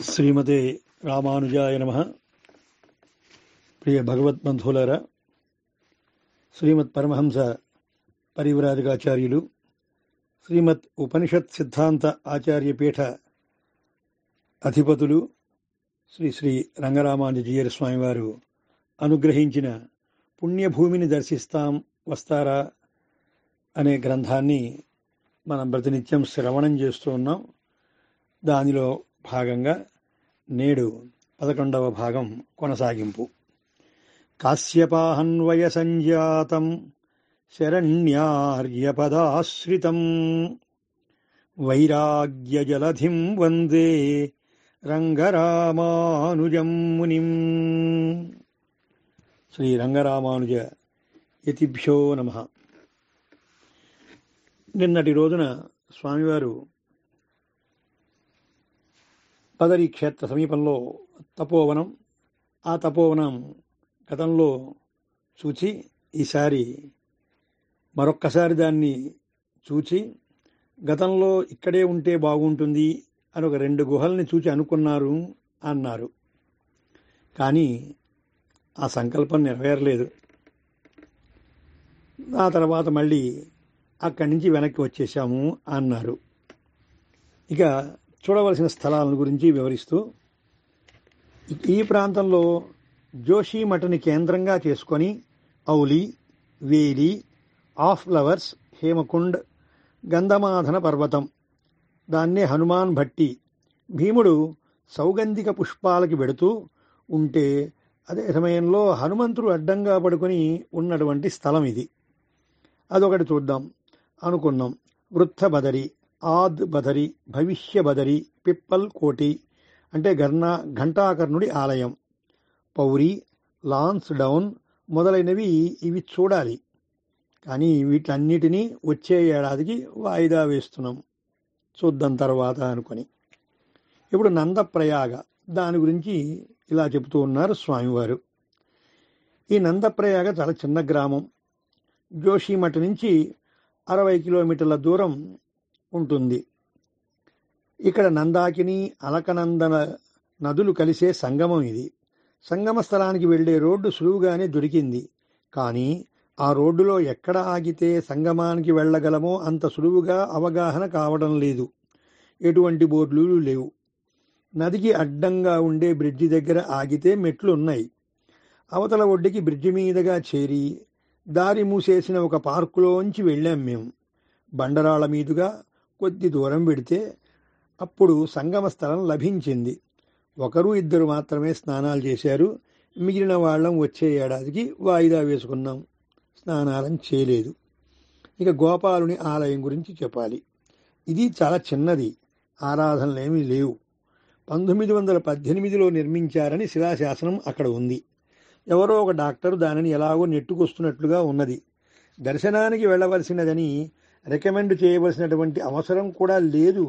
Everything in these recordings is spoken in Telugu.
శ్రీమతే రామానుజాయ నమ ప్రియ భగవద్బంధువులారా శ్రీమత్ పరమహంస పరివ్రాజకాచార్యులు శ్రీమత్ ఉపనిషత్ సిద్ధాంత ఆచార్యపీఠ అధిపతులు శ్రీ శ్రీ రంగరామానుజీయర స్వామివారు అనుగ్రహించిన పుణ్యభూమిని దర్శిస్తాం వస్తారా అనే గ్రంథాన్ని మనం ప్రతినిత్యం శ్రవణం చేస్తూ ఉన్నాం దానిలో భాగంగా నేడు పదకొండవ భాగం కొనసాగింపు కాశ్యపాహన్వయ సంజాతం శరణ్యార్యపదాశ్రితం వైరాగ్యజలధిం వందే రంగరామానుజం మునిం శ్రీ రంగరామానుజ యతిభ్యో నమ నిన్నటి రోజున స్వామివారు పదరి క్షేత్ర సమీపంలో తపోవనం ఆ తపోవనం గతంలో చూచి ఈసారి మరొక్కసారి దాన్ని చూచి గతంలో ఇక్కడే ఉంటే బాగుంటుంది అని ఒక రెండు గుహల్ని చూచి అనుకున్నారు అన్నారు కానీ ఆ సంకల్పం నెరవేరలేదు ఆ తర్వాత మళ్ళీ అక్కడి నుంచి వెనక్కి వచ్చేసాము అన్నారు ఇక చూడవలసిన స్థలాలను గురించి వివరిస్తూ ఈ ప్రాంతంలో జోషి మఠని కేంద్రంగా చేసుకొని ఔలి వేలి ఆఫ్ ఫ్లవర్స్ హేమకుండ్ గంధమాధన పర్వతం దాన్నే హనుమాన్ భట్టి భీముడు సౌగంధిక పుష్పాలకి వెడుతూ ఉంటే అదే సమయంలో హనుమంతుడు అడ్డంగా పడుకొని ఉన్నటువంటి స్థలం ఇది అదొకటి చూద్దాం అనుకున్నాం వృత్త బదరి ఆద్ బదరి భవిష్య బదరి పిప్పల్ కోటి అంటే గర్ణ ఘంటాకర్ణుడి ఆలయం పౌరి లాన్స్ డౌన్ మొదలైనవి ఇవి చూడాలి కానీ వీటన్నిటినీ వచ్చే ఏడాదికి వాయిదా వేస్తున్నాం చూద్దాం తర్వాత అనుకొని ఇప్పుడు నందప్రయాగ దాని గురించి ఇలా చెబుతూ ఉన్నారు స్వామివారు ఈ నందప్రయాగ చాలా చిన్న గ్రామం జోషిమఠ నుంచి అరవై కిలోమీటర్ల దూరం ఉంటుంది ఇక్కడ నందాకిని అలకనందన నదులు కలిసే సంగమం ఇది సంగమ స్థలానికి వెళ్లే రోడ్డు సులువుగానే దొరికింది కానీ ఆ రోడ్డులో ఎక్కడ ఆగితే సంగమానికి వెళ్ళగలమో అంత సులువుగా అవగాహన కావడం లేదు ఎటువంటి బోర్డులు లేవు నదికి అడ్డంగా ఉండే బ్రిడ్జి దగ్గర ఆగితే మెట్లు ఉన్నాయి అవతల ఒడ్డుకి బ్రిడ్జి మీదుగా చేరి దారి మూసేసిన ఒక పార్కులోంచి వెళ్ళాం మేము బండరాళ్ల మీదుగా కొద్ది దూరం పెడితే అప్పుడు సంగమ స్థలం లభించింది ఒకరు ఇద్దరు మాత్రమే స్నానాలు చేశారు మిగిలిన వాళ్ళం వచ్చే ఏడాదికి వాయిదా వేసుకున్నాం స్నానాలం చేయలేదు ఇక గోపాలుని ఆలయం గురించి చెప్పాలి ఇది చాలా చిన్నది ఆరాధనలేమీ లేవు పంతొమ్మిది వందల పద్దెనిమిదిలో నిర్మించారని శిలాశాసనం అక్కడ ఉంది ఎవరో ఒక డాక్టర్ దానిని ఎలాగో నెట్టుకొస్తున్నట్లుగా ఉన్నది దర్శనానికి వెళ్ళవలసినదని రికమెండ్ చేయవలసినటువంటి అవసరం కూడా లేదు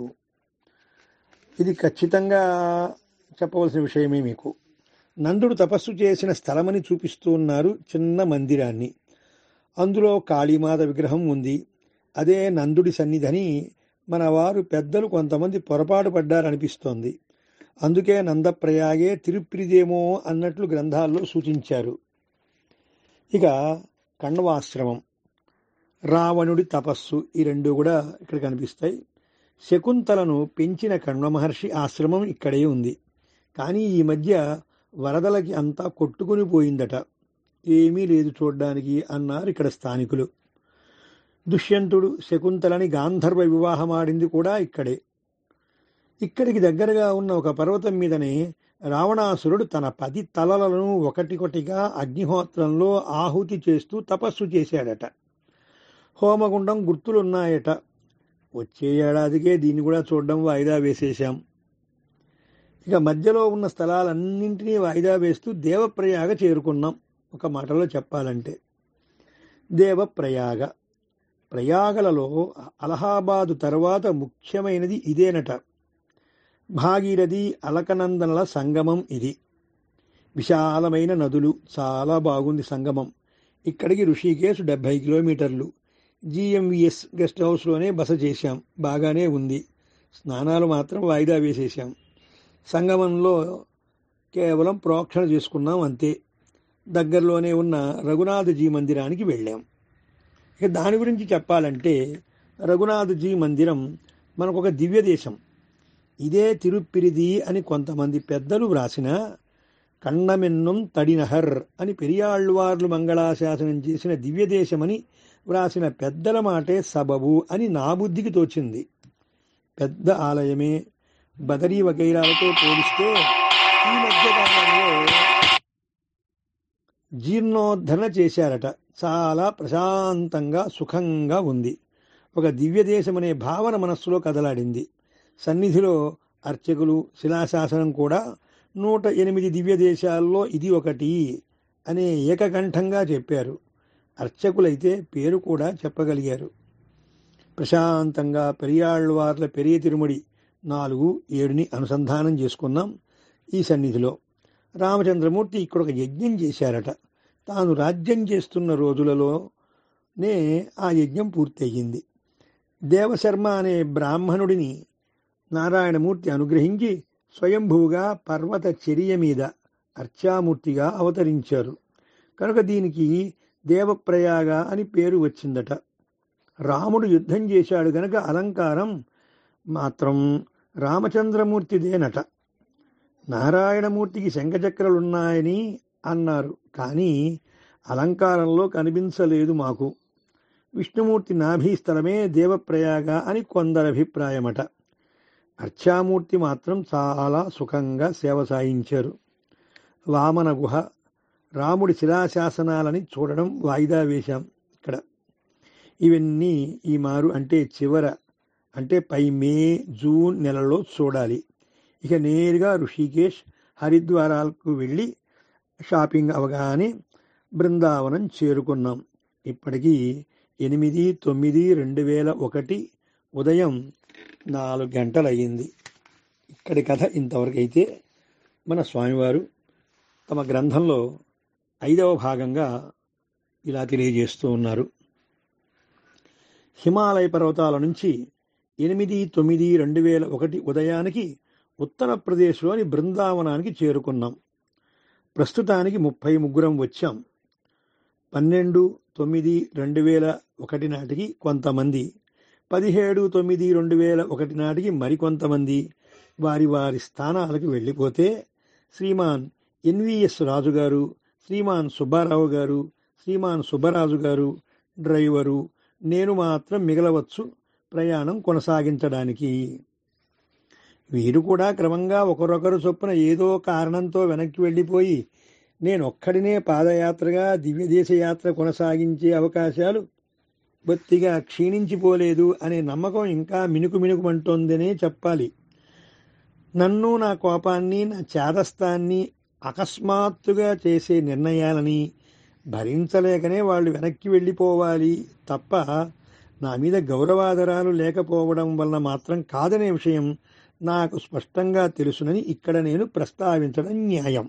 ఇది ఖచ్చితంగా చెప్పవలసిన విషయమే మీకు నందుడు తపస్సు చేసిన స్థలమని చూపిస్తూ ఉన్నారు చిన్న మందిరాన్ని అందులో కాళీమాత విగ్రహం ఉంది అదే నందుడి సన్నిధని మన వారు పెద్దలు కొంతమంది పొరపాటు పడ్డారనిపిస్తోంది అందుకే నందప్రయాగే తిరుప్రిదేమో అన్నట్లు గ్రంథాల్లో సూచించారు ఇక కణ్వాశ్రమం రావణుడి తపస్సు ఈ రెండు కూడా ఇక్కడ కనిపిస్తాయి శకుంతలను పెంచిన కణ్వ మహర్షి ఆశ్రమం ఇక్కడే ఉంది కానీ ఈ మధ్య వరదలకి అంతా కొట్టుకుని పోయిందట ఏమీ లేదు చూడ్డానికి అన్నారు ఇక్కడ స్థానికులు దుష్యంతుడు శకుంతలని గాంధర్వ వివాహమాడింది కూడా ఇక్కడే ఇక్కడికి దగ్గరగా ఉన్న ఒక పర్వతం మీదనే రావణాసురుడు తన పది తలలను ఒకటికొటిగా అగ్నిహోత్రంలో ఆహుతి చేస్తూ తపస్సు చేశాడట హోమగుండం గుర్తులున్నాయట వచ్చే ఏడాదికే దీన్ని కూడా చూడడం వాయిదా వేసేశాం ఇక మధ్యలో ఉన్న స్థలాలన్నింటినీ వాయిదా వేస్తూ దేవప్రయాగ చేరుకున్నాం ఒక మాటలో చెప్పాలంటే దేవప్రయాగ ప్రయాగలలో అలహాబాదు తర్వాత ముఖ్యమైనది ఇదేనట భాగీరథి అలకనందనల సంగమం ఇది విశాలమైన నదులు చాలా బాగుంది సంగమం ఇక్కడికి ఋషికేశ్ డెబ్భై కిలోమీటర్లు జిఎంవిఎస్ గెస్ట్ హౌస్లోనే బస చేశాం బాగానే ఉంది స్నానాలు మాత్రం వాయిదా వేసేశాం సంగమంలో కేవలం ప్రోక్షణ చేసుకున్నాం అంతే దగ్గరలోనే ఉన్న రఘునాథజీ మందిరానికి వెళ్ళాం ఇక దాని గురించి చెప్పాలంటే రఘునాథజీ మందిరం మనకు ఒక దివ్య దేశం ఇదే తిరుప్పిరిది అని కొంతమంది పెద్దలు వ్రాసిన కన్నమెన్నం తడినహర్ అని పెరియాళ్వార్లు మంగళాశాసనం చేసిన దివ్య దేశమని వ్రాసిన పెద్దల మాటే సబబు అని నా బుద్ధికి తోచింది పెద్ద ఆలయమే బదరీ వగైరాలతో పోలిస్తే ఈ మధ్య కాలంలో జీర్ణోద్ధరణ చేశారట చాలా ప్రశాంతంగా సుఖంగా ఉంది ఒక దివ్య దేశం అనే భావన మనస్సులో కదలాడింది సన్నిధిలో అర్చకులు శిలాశాసనం కూడా నూట ఎనిమిది దివ్య దేశాల్లో ఇది ఒకటి అనే ఏకకంఠంగా చెప్పారు అర్చకులైతే పేరు కూడా చెప్పగలిగారు ప్రశాంతంగా పెరియాళ్వార్ల పెరియ తిరుముడి నాలుగు ఏడుని అనుసంధానం చేసుకున్నాం ఈ సన్నిధిలో రామచంద్రమూర్తి ఇక్కడ ఒక యజ్ఞం చేశారట తాను రాజ్యం చేస్తున్న రోజులలోనే ఆ యజ్ఞం పూర్తయింది దేవశర్మ అనే బ్రాహ్మణుడిని నారాయణమూర్తి అనుగ్రహించి స్వయంభూగా పర్వత చర్య మీద అర్చామూర్తిగా అవతరించారు కనుక దీనికి దేవప్రయాగ అని పేరు వచ్చిందట రాముడు యుద్ధం చేశాడు గనక అలంకారం మాత్రం రామచంద్రమూర్తిదేనట నారాయణమూర్తికి శంఖచక్రలున్నాయని అన్నారు కానీ అలంకారంలో కనిపించలేదు మాకు విష్ణుమూర్తి నాభీస్థలమే దేవప్రయాగ అని కొందరి అభిప్రాయమట అర్చామూర్తి మాత్రం చాలా సుఖంగా సేవ సాయించారు వామన గుహ రాముడి శిలాశాసనాలని చూడడం వాయిదా వేశాం ఇక్కడ ఇవన్నీ ఈ మారు అంటే చివర అంటే పై మే జూన్ నెలలో చూడాలి ఇక నేరుగా ఋషికేశ్ హరిద్వారాలకు వెళ్ళి షాపింగ్ అవగానే బృందావనం చేరుకున్నాం ఇప్పటికీ ఎనిమిది తొమ్మిది రెండు వేల ఒకటి ఉదయం నాలుగు గంటలయ్యింది ఇక్కడి కథ ఇంతవరకు అయితే మన స్వామివారు తమ గ్రంథంలో ఐదవ భాగంగా ఇలా తెలియజేస్తూ ఉన్నారు హిమాలయ పర్వతాల నుంచి ఎనిమిది తొమ్మిది రెండు వేల ఒకటి ఉదయానికి ఉత్తరప్రదేశ్లోని బృందావనానికి చేరుకున్నాం ప్రస్తుతానికి ముప్పై ముగ్గురం వచ్చాం పన్నెండు తొమ్మిది రెండు వేల ఒకటి నాటికి కొంతమంది పదిహేడు తొమ్మిది రెండు వేల ఒకటి నాటికి మరికొంతమంది వారి వారి స్థానాలకు వెళ్ళిపోతే శ్రీమాన్ ఎన్విఎస్ రాజు గారు శ్రీమాన్ సుబ్బారావు గారు శ్రీమాన్ సుబ్బరాజు గారు డ్రైవరు నేను మాత్రం మిగలవచ్చు ప్రయాణం కొనసాగించడానికి వీరు కూడా క్రమంగా ఒకరొకరు చొప్పున ఏదో కారణంతో వెనక్కి వెళ్ళిపోయి నేను ఒక్కడినే పాదయాత్రగా దివ్యదేశ యాత్ర కొనసాగించే అవకాశాలు బొత్తిగా క్షీణించిపోలేదు అనే నమ్మకం ఇంకా మినుకు మినుకుమంటోందనే చెప్పాలి నన్ను నా కోపాన్ని నా చేదస్తాన్ని అకస్మాత్తుగా చేసే నిర్ణయాలని భరించలేకనే వాళ్ళు వెనక్కి వెళ్ళిపోవాలి తప్ప నా మీద గౌరవాదరాలు లేకపోవడం వలన మాత్రం కాదనే విషయం నాకు స్పష్టంగా తెలుసునని ఇక్కడ నేను ప్రస్తావించడం న్యాయం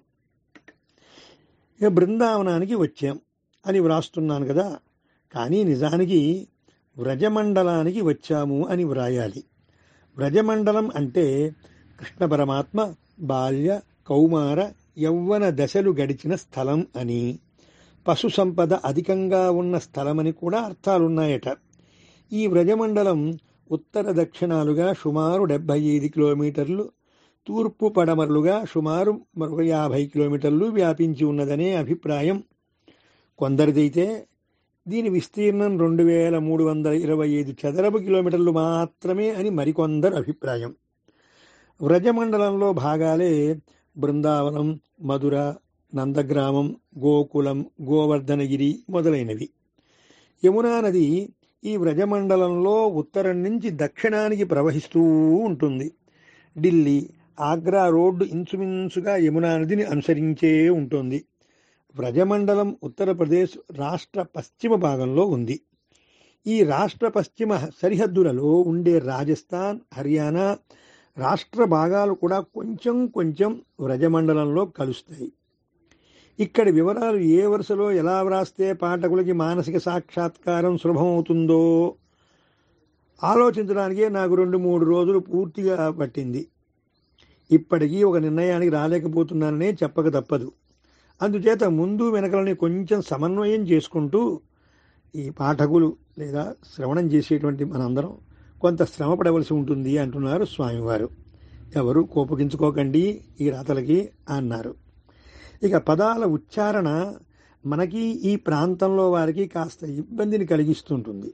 ఇక బృందావనానికి వచ్చాం అని వ్రాస్తున్నాను కదా కానీ నిజానికి వ్రజమండలానికి వచ్చాము అని వ్రాయాలి వ్రజమండలం అంటే కృష్ణ పరమాత్మ బాల్య కౌమార యౌవన దశలు గడిచిన స్థలం అని పశు సంపద అధికంగా ఉన్న స్థలమని కూడా అర్థాలున్నాయట ఈ వ్రజమండలం ఉత్తర దక్షిణాలుగా సుమారు డెబ్బై ఐదు కిలోమీటర్లు తూర్పు పడమరలుగా సుమారు మరొక యాభై కిలోమీటర్లు వ్యాపించి ఉన్నదనే అభిప్రాయం కొందరిదైతే దీని విస్తీర్ణం రెండు వేల మూడు వందల ఇరవై ఐదు చదరపు కిలోమీటర్లు మాత్రమే అని మరికొందరు అభిప్రాయం వ్రజమండలంలో భాగాలే బృందావనం మధుర నందగ్రామం గోకులం గోవర్ధనగిరి మొదలైనవి యమునా నది ఈ వ్రజమండలంలో ఉత్తరం నుంచి దక్షిణానికి ప్రవహిస్తూ ఉంటుంది ఢిల్లీ ఆగ్రా రోడ్డు ఇంచుమించుగా యమునా నదిని అనుసరించే ఉంటుంది వ్రజమండలం ఉత్తరప్రదేశ్ రాష్ట్ర పశ్చిమ భాగంలో ఉంది ఈ రాష్ట్ర పశ్చిమ సరిహద్దులలో ఉండే రాజస్థాన్ హర్యానా రాష్ట్ర భాగాలు కూడా కొంచెం కొంచెం వ్రజమండలంలో కలుస్తాయి ఇక్కడి వివరాలు ఏ వరుసలో ఎలా వ్రాస్తే పాఠకులకి మానసిక సాక్షాత్కారం సులభమవుతుందో ఆలోచించడానికే నాకు రెండు మూడు రోజులు పూర్తిగా పట్టింది ఇప్పటికీ ఒక నిర్ణయానికి రాలేకపోతున్నాననే చెప్పక తప్పదు అందుచేత ముందు వెనకలని కొంచెం సమన్వయం చేసుకుంటూ ఈ పాఠకులు లేదా శ్రవణం చేసేటువంటి మనందరం కొంత శ్రమ పడవలసి ఉంటుంది అంటున్నారు స్వామివారు ఎవరు కోపగించుకోకండి ఈ రాతలకి అన్నారు ఇక పదాల ఉచ్చారణ మనకి ఈ ప్రాంతంలో వారికి కాస్త ఇబ్బందిని కలిగిస్తుంటుంది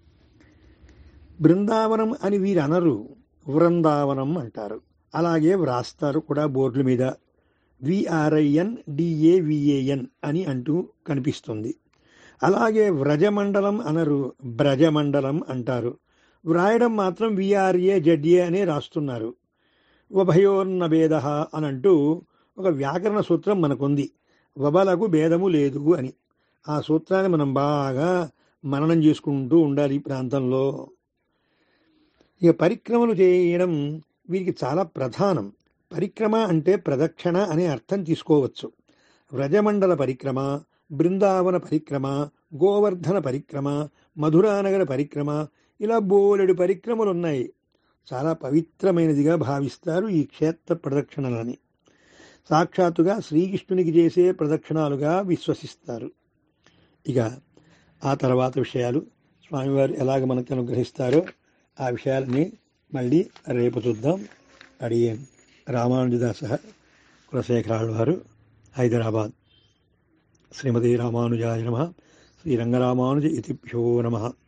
బృందావనం అని వీరు అనరు వృందావనం అంటారు అలాగే వ్రాస్తారు కూడా బోర్డుల మీద విఆర్ఐఎన్ డిఏవిఏఎన్ అని అంటూ కనిపిస్తుంది అలాగే వ్రజమండలం అనరు బ్రజమండలం అంటారు వ్రాయడం మాత్రం విఆర్ఏ జడ్ఏ అనే రాస్తున్నారు ఉభయోర్న భేద అని అంటూ ఒక వ్యాకరణ సూత్రం మనకుంది వబలకు భేదము లేదు అని ఆ సూత్రాన్ని మనం బాగా మననం చేసుకుంటూ ఉండాలి ఈ ప్రాంతంలో ఇక పరిక్రమలు చేయడం వీరికి చాలా ప్రధానం పరిక్రమ అంటే ప్రదక్షిణ అనే అర్థం తీసుకోవచ్చు వ్రజమండల పరిక్రమ బృందావన పరిక్రమ గోవర్ధన పరిక్రమ మధురానగర పరిక్రమ ఇలా బోలెడు పరిక్రమలు ఉన్నాయి చాలా పవిత్రమైనదిగా భావిస్తారు ఈ క్షేత్ర ప్రదక్షిణలని సాక్షాత్తుగా శ్రీకృష్ణునికి చేసే ప్రదక్షిణాలుగా విశ్వసిస్తారు ఇక ఆ తర్వాత విషయాలు స్వామివారు ఎలాగ మనకు అనుగ్రహిస్తారో ఆ విషయాలని మళ్ళీ రేపు చూద్దాం అడిగేం రామానుజదాస కులశేఖరాలు వారు హైదరాబాద్ శ్రీమతి రామానుజాయ నమ శ్రీరంగరామానుజ ఇతిభ్యో నమ